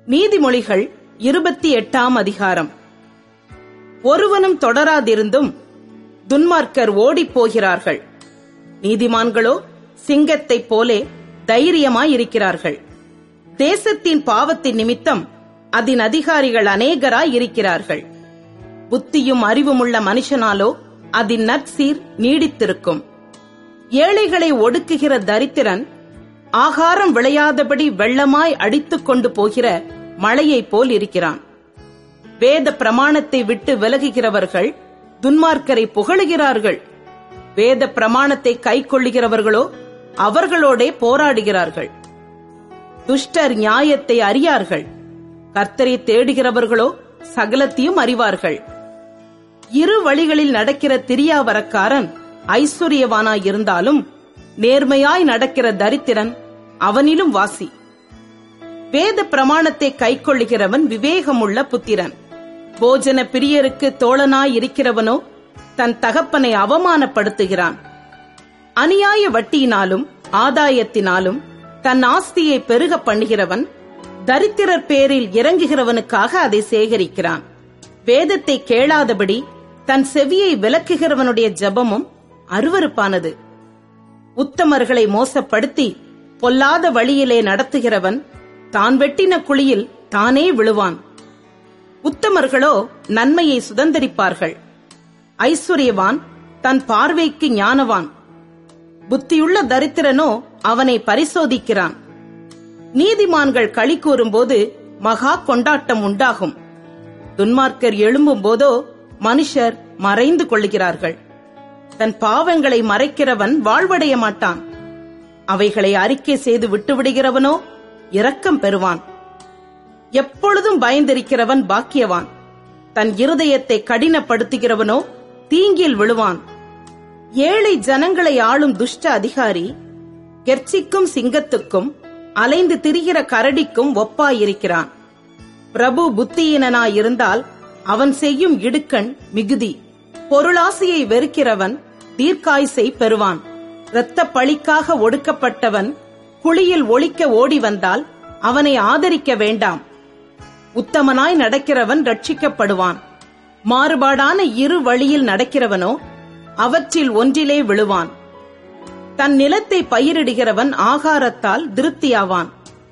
நீதிமொழிகள் இருபத்தி எட்டாம் அதிகாரம் ஒருவனும் தொடராதிருந்தும் துன்மார்க்கர் ஓடிப் போகிறார்கள் நீதிமான்களோ சிங்கத்தைப் போலே தைரியமாயிருக்கிறார்கள் தேசத்தின் பாவத்தின் நிமித்தம் அதன் அதிகாரிகள் அநேகராய் இருக்கிறார்கள் புத்தியும் அறிவுமுள்ள மனுஷனாலோ அதன் நற்சீர் நீடித்திருக்கும் ஏழைகளை ஒடுக்குகிற தரித்திரன் ஆகாரம் விளையாதபடி வெள்ளமாய் அடித்துக் கொண்டு போகிற மழையைப் போல் இருக்கிறான் வேத பிரமாணத்தை விட்டு விலகுகிறவர்கள் துன்மார்க்கரை புகழுகிறார்கள் வேத பிரமாணத்தை கைக்கொள்ளுகிறவர்களோ அவர்களோடே போராடுகிறார்கள் துஷ்டர் நியாயத்தை அறியார்கள் கர்த்தரை தேடுகிறவர்களோ சகலத்தையும் அறிவார்கள் இரு வழிகளில் நடக்கிற திரியாவரக்காரன் ஐஸ்வர்யவானாய் இருந்தாலும் நேர்மையாய் நடக்கிற தரித்திரன் அவனிலும் வாசி வேத பிரமாணத்தை கைக்கொள்ளுகிறவன் விவேகமுள்ள புத்திரன் போஜன பிரியருக்கு தோழனாய் இருக்கிறவனோ தன் தகப்பனை அவமானப்படுத்துகிறான் அநியாய வட்டியினாலும் ஆதாயத்தினாலும் தன் ஆஸ்தியை பெருக பண்ணுகிறவன் தரித்திரர் பேரில் இறங்குகிறவனுக்காக அதை சேகரிக்கிறான் வேதத்தை கேளாதபடி தன் செவியை விலக்குகிறவனுடைய ஜபமும் அருவருப்பானது உத்தமர்களை மோசப்படுத்தி பொல்லாத வழியிலே நடத்துகிறவன் தான் வெட்டின குழியில் தானே விழுவான் உத்தமர்களோ நன்மையை சுதந்தரிப்பார்கள் ஐஸ்வர்யவான் தன் பார்வைக்கு ஞானவான் புத்தியுள்ள தரித்திரனோ அவனை பரிசோதிக்கிறான் நீதிமான்கள் களி கூறும்போது மகா கொண்டாட்டம் உண்டாகும் துன்மார்க்கர் எழும்பும் போதோ மனுஷர் மறைந்து கொள்ளுகிறார்கள் தன் பாவங்களை மறைக்கிறவன் வாழ்வடைய மாட்டான் அவைகளை அறிக்கை செய்து விட்டுவிடுகிறவனோ இரக்கம் பெறுவான் எப்பொழுதும் பயந்திருக்கிறவன் பாக்கியவான் தன் இருதயத்தை கடினப்படுத்துகிறவனோ தீங்கில் விழுவான் ஏழை ஜனங்களை ஆளும் துஷ்ட அதிகாரி கெர்ச்சிக்கும் சிங்கத்துக்கும் அலைந்து திரிகிற கரடிக்கும் ஒப்பாயிருக்கிறான் பிரபு புத்தியினனாயிருந்தால் அவன் செய்யும் இடுக்கண் மிகுதி பொருளாசையை வெறுக்கிறவன் தீர்க்காய்சை பெறுவான் இரத்த பழிக்காக ஒடுக்கப்பட்டவன் குழியில் ஒளிக்க ஓடி வந்தால் அவனை ஆதரிக்க வேண்டாம் உத்தமனாய் நடக்கிறவன் ரட்சிக்கப்படுவான் மாறுபாடான இரு வழியில் நடக்கிறவனோ அவற்றில் ஒன்றிலே விழுவான் தன் நிலத்தை பயிரிடுகிறவன் ஆகாரத்தால் திருப்தியாவான்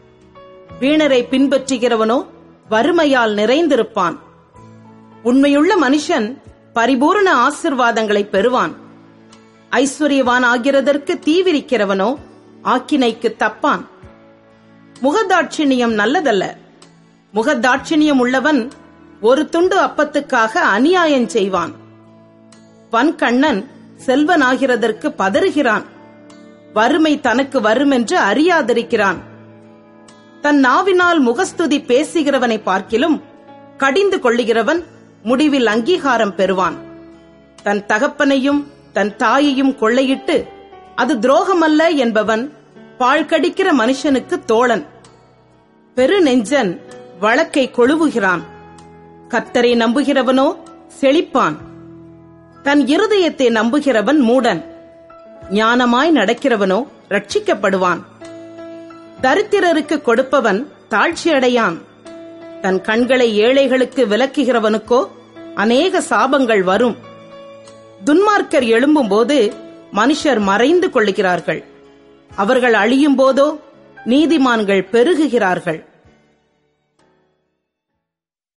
வீணரை பின்பற்றுகிறவனோ வறுமையால் நிறைந்திருப்பான் உண்மையுள்ள மனுஷன் பரிபூர்ண ஆசிர்வாதங்களை பெறுவான் ஐஸ்வர்யவான் ஆகிறதற்கு தீவிரிக்கிறவனோ ஆக்கினைக்கு தப்பான் முகதாட்சிணியம் நல்லதல்ல முகதாட்சிணியம் உள்ளவன் ஒரு துண்டு அப்பத்துக்காக அநியாயம் செய்வான் வன்கண்ணன் செல்வனாகிறதற்கு பதறுகிறான் வறுமை தனக்கு வருமென்று அறியாதிருக்கிறான் தன் நாவினால் முகஸ்துதி பேசுகிறவனை பார்க்கிலும் கடிந்து கொள்ளுகிறவன் முடிவில் அங்கீகாரம் பெறுவான் தன் தகப்பனையும் தன் தாயையும் கொள்ளையிட்டு அது துரோகமல்ல என்பவன் பாழ்கடிக்கிற மனுஷனுக்கு தோழன் பெருநெஞ்சன் வழக்கை கொழுவுகிறான் கத்தரை நம்புகிறவனோ செழிப்பான் தன் இருதயத்தை நம்புகிறவன் மூடன் ஞானமாய் நடக்கிறவனோ ரட்சிக்கப்படுவான் தரித்திரருக்கு கொடுப்பவன் தாழ்ச்சியடையான் தன் கண்களை ஏழைகளுக்கு விலக்குகிறவனுக்கோ அநேக சாபங்கள் வரும் துன்மார்க்கர் எழும்பும்போது மனுஷர் மறைந்து கொள்ளுகிறார்கள் அவர்கள் அழியும் போதோ நீதிமான்கள் பெருகுகிறார்கள்